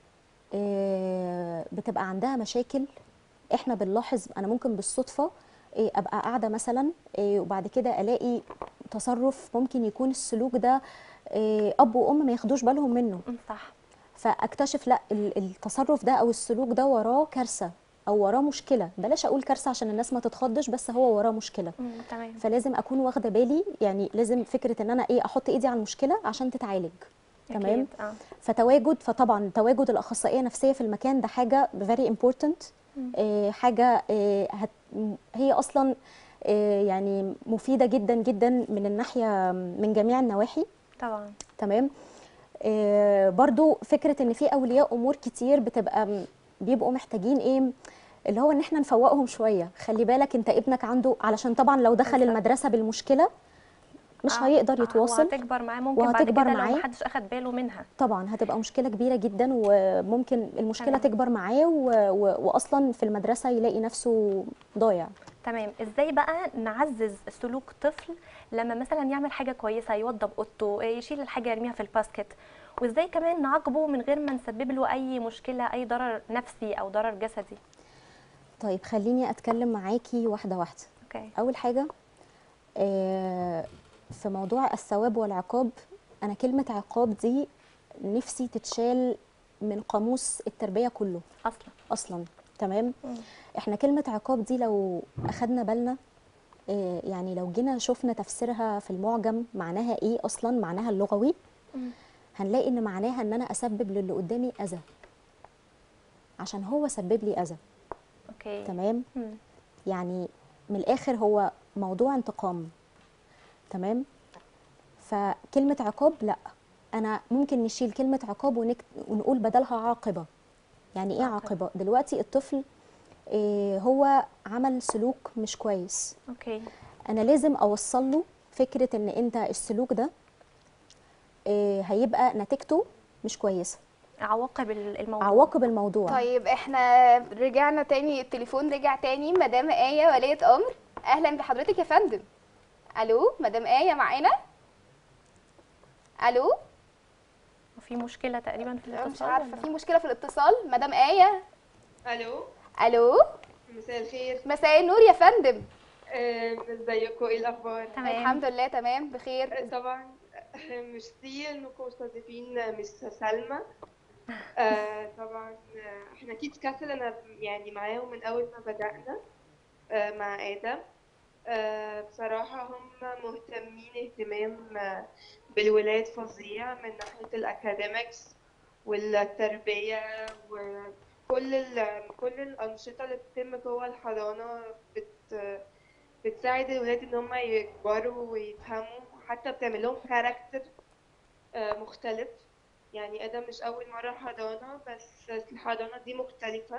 آه، بتبقى عندها مشاكل احنا بنلاحظ انا ممكن بالصدفه آه، ابقى قاعده مثلا آه، وبعد كده الاقي تصرف ممكن يكون السلوك ده آه، اب وام ما ياخدوش بالهم منه مم، صح فاكتشف لا ال- التصرف ده او السلوك ده وراه كارثه او وراه مشكله بلاش اقول كارثه عشان الناس ما تتخضش بس هو وراه مشكله مم، تمام فلازم اكون واخده بالي يعني لازم فكره ان انا ايه احط ايدي على المشكله عشان تتعالج تمام أكيد، اه فتواجد فطبعا تواجد الاخصائيه النفسيه في المكان ده حاجه very important آه حاجه آه هت م- هي اصلا آه يعني مفيده جدا جدا من الناحيه من جميع النواحي طبعا تمام آه برضو فكره ان في اولياء امور كتير بتبقى م- بيبقوا محتاجين ايه اللي هو ان احنا نفوقهم شويه خلي بالك انت ابنك عنده علشان طبعا لو دخل بالظبط. المدرسه بالمشكله مش آه، هيقدر آه، يتواصل وهتكبر معاه ممكن بعد وهتكبر كده لو معاه. محدش اخد باله منها طبعا هتبقى مشكله كبيره جدا وممكن المشكله تمام. تكبر معاه و... و... واصلا في المدرسه يلاقي نفسه ضايع تمام ازاي بقى نعزز سلوك طفل لما مثلا يعمل حاجه كويسه يوضب اوضته يشيل الحاجه يرميها في الباسكت وازاي كمان نعاقبه من غير ما نسبب له اي مشكله اي ضرر نفسي او ضرر جسدي طيب خليني اتكلم معاكي واحده واحده اوكي اول حاجه آه، في موضوع الثواب والعقاب انا كلمه عقاب دي نفسي تتشال من قاموس التربيه كله اصلا اصلا تمام احنا كلمه عقاب دي لو اخدنا بالنا آه، يعني لو جينا شفنا تفسيرها في المعجم معناها ايه اصلا معناها اللغوي هنلاقي ان معناها ان انا اسبب للي قدامي اذى عشان هو سبب لي اذى اوكي تمام مم. يعني من الاخر هو موضوع انتقام تمام فكلمه عقاب لا انا ممكن نشيل كلمه عقاب ونك... ونقول بدلها عاقبه يعني ايه عاقبة. عاقبه دلوقتي الطفل إيه هو عمل سلوك مش كويس اوكي انا لازم اوصل له فكره ان انت السلوك ده إيه هيبقى نتيجته مش كويسه عواقب ال- الموضوع عواقب الموضوع طيب احنا رجعنا تاني التليفون رجع تاني مدام آية ولية أمر أهلا بحضرتك يا فندم ألو مدام آية معانا ألو وفي مشكله تقريبا في مش الاتصال عارفة ولا؟ في مشكلة في الاتصال مدام آية الو ألو مساء الخير مساء النور يا فندم آه، ازيكم ايه الاخبار تمام الحمد لله تمام بخير آه، طبعا آه، ميرسي انكم مستضيفين مس سلمى آه، طبعا آه، احنا اكيد كاسل انا يعني معاهم من اول ما بدأنا آه، مع ادم آه، بصراحة هم مهتمين اهتمام آه، بالولاد فظيع من ناحية الأكاديميكس والتربية وكل ال كل الأنشطة اللي بتتم جوه الحضانة بت بتساعد الولاد إن هم يكبروا ويفهموا حتى بتعمل لهم كاركتر مختلف يعني آدم مش أول مرة حضانة بس الحضانة دي مختلفة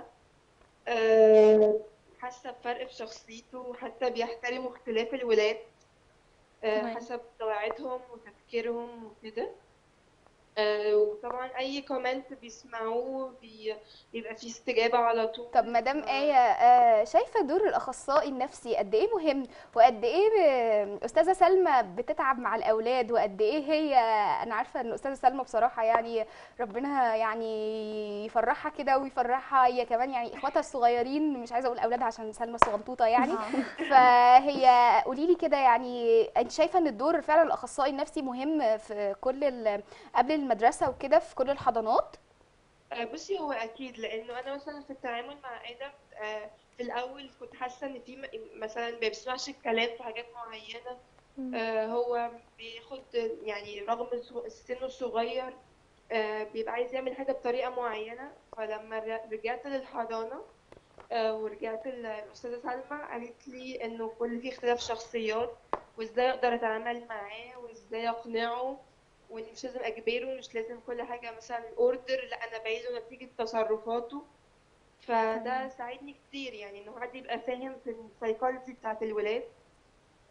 آه، حاسة بفرق في شخصيته حتى بيحترموا اختلاف الولاد آه، تمام. حسب طبيعتهم وتفكيرهم وكده آه، وطبعا أي كومنت بيسمعوه بي- بيبقى فيه استجابة على طول طب مدام آية آه، شايفة دور الأخصائي النفسي قد إيه مهم وقد إيه ب- أستاذة سلمى بتتعب مع الأولاد وقد إيه هي أنا عارفة إن أستاذة سلمى بصراحة يعني ربنا يعني يفرحها كده ويفرحها هي كمان يعني إخواتها الصغيرين مش عايزة أقول أولادها عشان سلمى صغنطوطة يعني فهي قولي لي كده يعني أنت شايفة إن الدور فعلا الأخصائي النفسي مهم في كل ال- قبل المدرسة وكده في كل الحضانات؟ آه، بصي هو اكيد لانه انا مثلا في التعامل مع ادم آه، في الاول كنت حاسه ان في م- مثلا ما بيسمعش الكلام في حاجات معينه آه، هو بياخد يعني رغم سو- سنه الصغير آه، بيبقى عايز يعمل حاجه بطريقه معينه فلما ر- رجعت للحضانه آه، ورجعت الاستاذه سلمى قالت لي انه كل في اختلاف شخصيات وازاي اقدر اتعامل معاه وازاي اقنعه واني مش لازم اجبره مش لازم كل حاجه مثلا اوردر لا انا بعيده نتيجه تصرفاته فده ساعدني كتير يعني انه حد يبقى فاهم في السايكولوجي بتاعت الولاد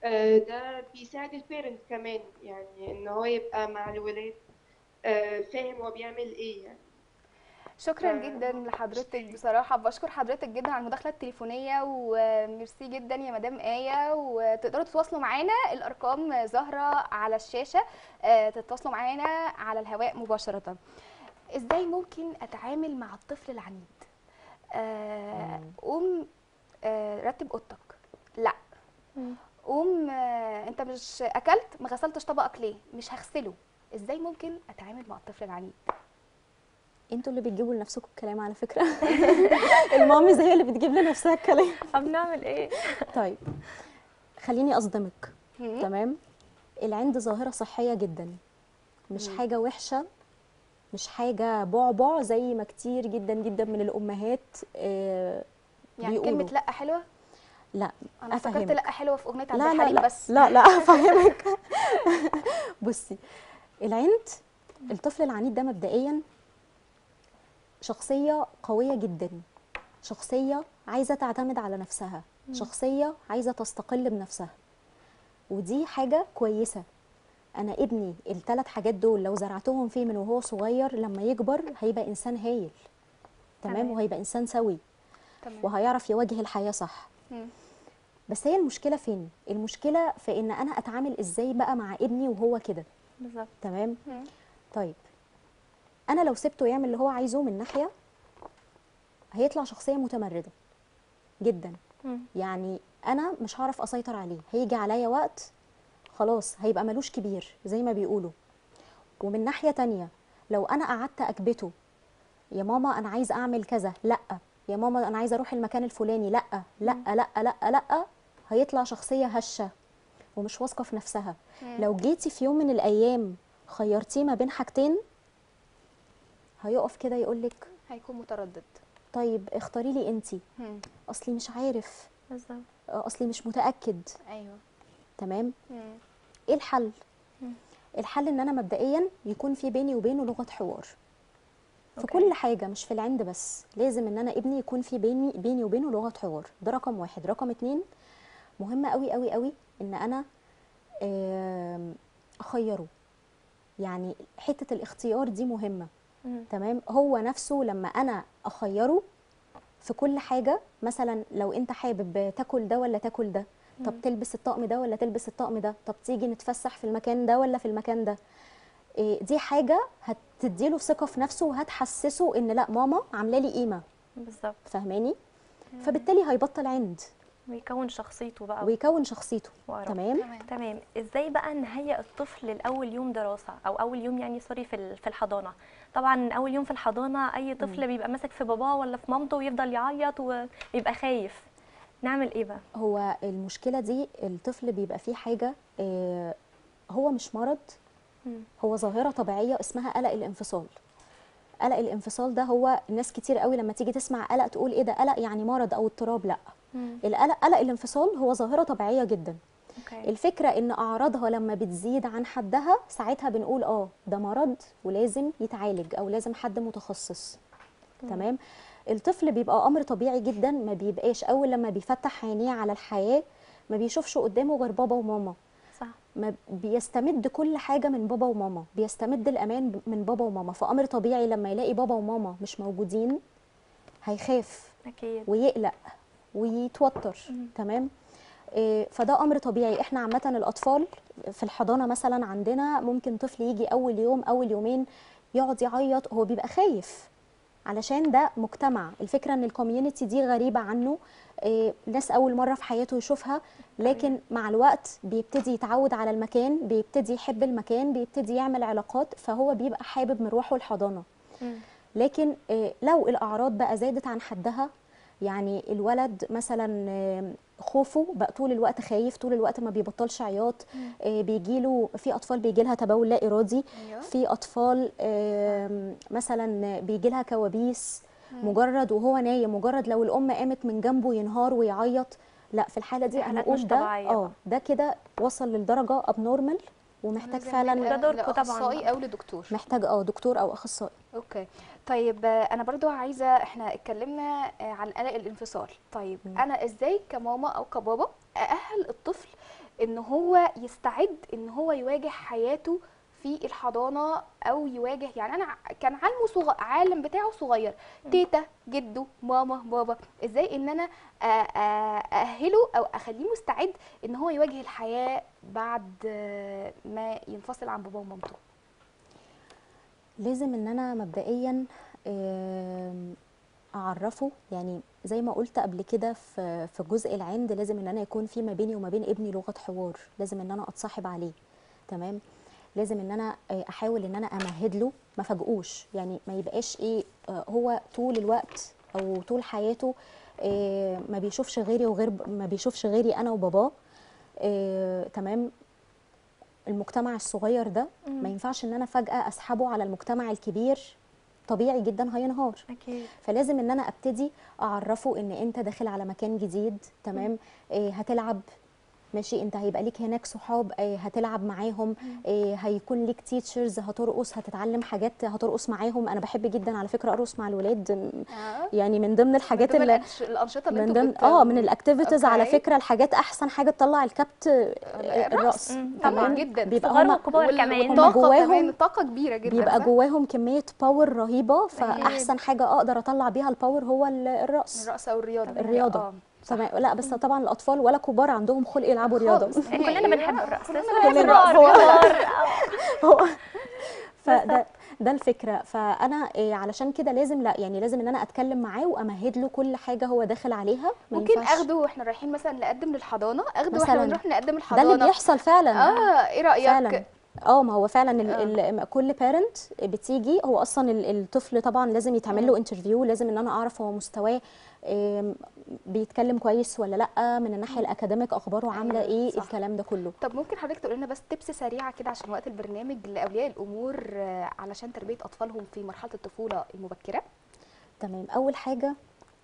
آه، ده بيساعد البيرنت كمان يعني ان هو يبقى مع الولاد آه، فاهم هو بيعمل ايه يعني شكرا آه، جدا لحضرتك بصراحه بشكر حضرتك جدا على المداخله التليفونيه وميرسي جدا يا مدام ايه وتقدروا تتواصلوا معانا الارقام ظاهره على الشاشه آه، تتواصلوا معانا على الهواء مباشره ازاي ممكن اتعامل مع الطفل العنيد آه، قوم آه، رتب اوضتك لا مم. قوم آه، انت مش اكلت ما غسلتش طبقك ليه مش هغسله ازاي ممكن اتعامل مع الطفل العنيد انتوا اللي بتجيبوا لنفسكم الكلام على فكره المامز هي اللي بتجيب لنفسها الكلام طب نعمل ايه طيب خليني اصدمك مم. تمام العند ظاهره صحيه جدا مش مم. حاجه وحشه مش حاجه بعبع زي ما كتير جدا جدا من الامهات آه، يعني بيقولوا. كلمه لا حلوه لا انا افتكرت أفهمك. لا حلوه في اغنيه عبد لا لا الحليم لا بس لا لا افهمك بصي العند الطفل العنيد ده مبدئيا شخصيه قويه جدا شخصيه عايزه تعتمد على نفسها شخصيه عايزه تستقل بنفسها ودي حاجه كويسه انا ابني الثلاث حاجات دول لو زرعتهم فيه من وهو صغير لما يكبر هيبقى انسان هايل تمام تمام. وهيبقى انسان سوي تمام وهيعرف يواجه الحياه صح مم. بس هي المشكله فين المشكله في ان انا اتعامل ازاي بقى مع ابني وهو كده بالظبط تمام مم. طيب انا لو سبته يعمل اللي هو عايزه من ناحيه هيطلع شخصيه متمرده جدا مم. يعني انا مش هعرف اسيطر عليه هيجي عليا وقت خلاص هيبقى ملوش كبير زي ما بيقولوا ومن ناحيه تانية لو انا قعدت اكبته يا ماما انا عايز اعمل كذا لا يا ماما انا عايز اروح المكان الفلاني لا لا لا لا لا هيطلع شخصيه هشه ومش واثقه في نفسها لو جيتي في يوم من الايام خيرتيه ما بين حاجتين هيقف كده يقولك هيكون متردد طيب اختاري لي انتي مم. اصلي مش عارف بالظبط اصلي مش متاكد ايوه تمام مم. ايه الحل الحل ان انا مبدئيا يكون في بيني وبينه لغه حوار في أوكي. كل حاجه مش في العند بس لازم ان انا ابني يكون في بيني بيني وبينه لغه حوار ده رقم واحد رقم اتنين مهم قوي قوي قوي ان انا آم، اخيره يعني حته الاختيار دي مهمه مم. تمام هو نفسه لما انا اخيره في كل حاجه مثلا لو انت حابب تاكل ده ولا تاكل ده طب تلبس الطقم ده ولا تلبس الطقم ده طب تيجي نتفسح في المكان ده ولا في المكان ده إيه دي حاجه هتديله ثقه في نفسه وهتحسسه ان لا ماما عامله لي قيمه بالظبط فاهماني فبالتالي هيبطل عند ويكون شخصيته بقى ويكون شخصيته وأعرف. تمام تمام تمام ازاي بقى نهيئ الطفل لاول يوم دراسه او اول يوم يعني سوري في ال- في الحضانه طبعا اول يوم في الحضانه اي طفل بيبقى ماسك في باباه ولا في مامته ويفضل يعيط ويبقى خايف نعمل ايه بقى هو المشكله دي الطفل بيبقى فيه حاجه آه، هو مش مرض مم. هو ظاهره طبيعيه اسمها قلق الانفصال قلق الانفصال ده هو الناس كتير قوي لما تيجي تسمع قلق تقول ايه ده قلق يعني مرض او اضطراب لا مم. القلق قلق الانفصال هو ظاهره طبيعيه جدا اوكي الفكره ان اعراضها لما بتزيد عن حدها ساعتها بنقول اه ده مرض ولازم يتعالج او لازم حد متخصص تمام الطفل بيبقى امر طبيعي جدا ما بيبقاش اول لما بيفتح عينيه على الحياه ما بيشوفش قدامه غير بابا وماما صح ما بيستمد كل حاجه من بابا وماما بيستمد الامان ب- من بابا وماما فامر طبيعي لما يلاقي بابا وماما مش موجودين هيخاف اكيد ويقلق ويتوتر تمام إيه، فده امر طبيعي احنا عامه الاطفال في الحضانه مثلا عندنا ممكن طفل يجي اول يوم اول يومين يقعد يعيط هو بيبقى خايف علشان ده مجتمع الفكره ان الكوميونتي دي غريبه عنه إيه، ناس اول مره في حياته يشوفها لكن مع الوقت بيبتدي يتعود على المكان بيبتدي يحب المكان بيبتدي يعمل علاقات فهو بيبقى حابب مروحه الحضانه مم. لكن آه، لو الاعراض بقى زادت عن حدها يعني الولد مثلا آه، خوفه بقى طول الوقت خايف طول الوقت ما بيبطلش عياط آه، بيجيله في اطفال بيجي لها تبول لا ارادي ايوه في اطفال آم، مثلا بيجي لها كوابيس مجرد وهو نايم مجرد لو الام قامت من جنبه ينهار ويعيط لا في الحاله دي دي انا حالات اقول مش ده طبيعية اه بقى. ده كده وصل للدرجه ابنورمال ومحتاج لازم فعلا نلجأ ده دوركم طبعاً لأخصائي بقى. او لدكتور محتاج اه دكتور او اخصائي اوكي طيب آه، انا برضو عايزه احنا اتكلمنا آه، عن قلق الانفصال طيب مم. انا ازاي كماما او كبابا ااهل الطفل ان هو يستعد ان هو يواجه حياته في الحضانه او يواجه يعني انا ع- كان عالمه صغ... عالم بتاعه صغير تيتا جده ماما بابا ازاي ان انا آ- آ- اهله او اخليه مستعد ان هو يواجه الحياه بعد آه، ما ينفصل عن باباه ومامته لازم ان انا مبدئيا آم، اعرفه يعني زي ما قلت قبل كده في في جزء العند لازم ان انا يكون في ما بيني وما بين ابني لغه حوار لازم ان انا اتصاحب عليه تمام لازم ان انا آه، احاول ان انا امهد له ما فاجئوش يعني ما يبقاش ايه آه، هو طول الوقت او طول حياته آه، ما بيشوفش غيري وغير ما بيشوفش غيري انا وباباه آه، تمام المجتمع الصغير ده ما ينفعش ان انا فجاه اسحبه على المجتمع الكبير طبيعي جدا هينهار اكيد فلازم ان انا ابتدي اعرفه ان انت داخل على مكان جديد تمام إيه هتلعب ماشي انت هيبقى ليك هناك صحاب إيه هتلعب معاهم إيه هيكون ليك تيتشرز هترقص هتتعلم حاجات هترقص معاهم انا بحب جدا على فكره ارقص مع الولاد آه. يعني من ضمن الحاجات من ضمن اللي الأنش- الانشطه اللي من انتوا ضمن بت- اه من الاكتيفيتيز على أوكي. فكره الحاجات احسن حاجه تطلع الكبت الرقص مم، طبعا تمام؟ جدا بيبقى صغار هما وكبار وال- كمان هما والطاقه جواهم- كمان طاقه كبيره جدا بيبقى صح؟ جواهم كميه باور رهيبه فاحسن حاجه اقدر اطلع بيها الباور هو ال- الرقص الرقص او الرياضه الرياضه آه. تمام لا بس طبعا الاطفال ولا كبار عندهم خلق يلعبوا رياضه خالص. كلنا بنحب الرقص كلنا صغار، بنحب الرقص. كبار. هو فده ده الفكره فانا إيه علشان كده لازم لا يعني لازم ان انا اتكلم معاه وامهد له كل حاجه هو داخل عليها ما ممكن ينفعش- اخده واحنا رايحين مثلا نقدم للحضانه اخده واحنا مثلاً. بنروح نقدم ده الحضانه اللي بيحصل فعلا اه ايه رايك فعلا اه ما هو فعلا ال ال كل بارنت بتيجي هو اصلا ال- الطفل طبعا لازم يتعمل له انترفيو لازم ان انا اعرف هو مستواه آم، بيتكلم كويس ولا لا من الناحيه الاكاديميك اخباره عامله أيوة، ايه صح. الكلام ده كله طب ممكن حضرتك تقول لنا بس تبس سريعه كده عشان وقت البرنامج لاولياء الامور آه، علشان تربيه اطفالهم في مرحله الطفوله المبكره تمام اول حاجه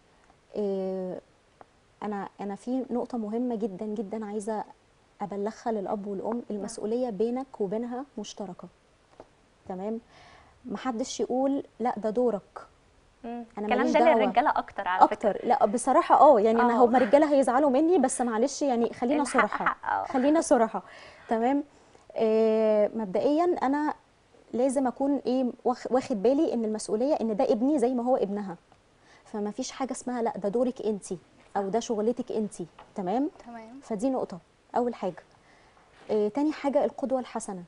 آه، انا انا في نقطه مهمه جدا جدا عايزه ابلغها للاب والام المسؤوليه بينك وبينها مشتركه تمام محدش يقول لا ده دورك مم. أنا الكلام ماليش ده دعوة. للرجاله اكتر على فكره اكتر لا بصراحه اه يعني انا آه. هم رجاله هيزعلوا مني بس معلش يعني خلينا الحق صراحه حق، آه. خلينا صراحه تمام آه مبدئيا انا لازم اكون ايه واخ- واخد بالي ان المسؤوليه ان ده ابني زي ما هو ابنها فما فيش حاجه اسمها لا ده دورك انت او ده شغلتك انت تمام تمام فدي نقطه اول حاجه آه تاني حاجه القدوه الحسنه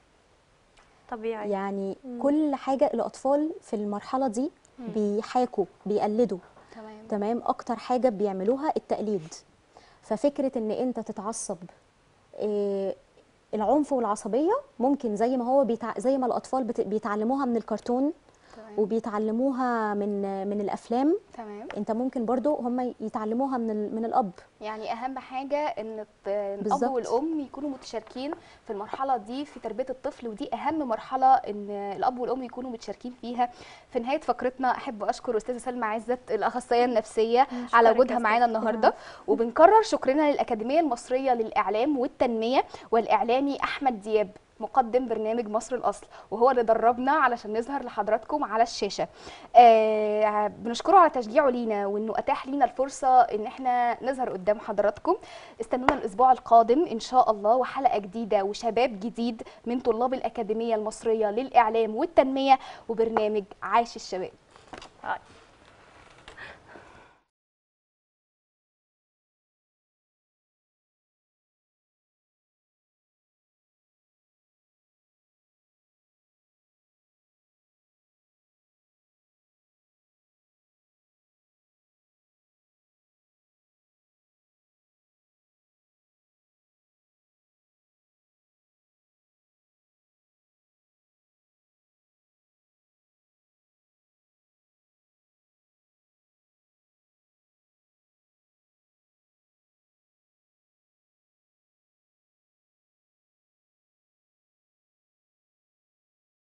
طبيعي يعني كل حاجه الاطفال في المرحله دي بيحاكوا بيقلدوا تمام تمام اكتر حاجه بيعملوها التقليد ففكره ان انت تتعصب إيه العنف والعصبيه ممكن زي ما هو بيتع... زي ما الاطفال بت... بيتعلموها من الكرتون تمام وبيتعلموها من من الافلام تمام انت ممكن برضو هم يتعلموها من ال... من الاب يعني اهم حاجه ان الط- الاب بالظبط. والام يكونوا متشاركين في المرحله دي في تربيه الطفل ودي اهم مرحله ان الاب والام يكونوا متشاركين فيها في نهايه فقرتنا احب اشكر استاذه سلمى عزت الاخصائيه النفسيه على نشكرك وجودها يا معانا أستاذة. النهارده وبنكرر شكرنا للاكاديميه المصريه للاعلام والتنميه والاعلامي احمد دياب مقدم برنامج مصر الاصل وهو اللي دربنا علشان نظهر لحضراتكم على الشاشه آه بنشكره على تشجيعه لينا وانه اتاح لينا الفرصه ان احنا نظهر قدام حضراتكم استنونا الاسبوع القادم ان شاء الله وحلقه جديده وشباب جديد من طلاب الاكاديميه المصريه للاعلام والتنميه وبرنامج عاش الشباب آه.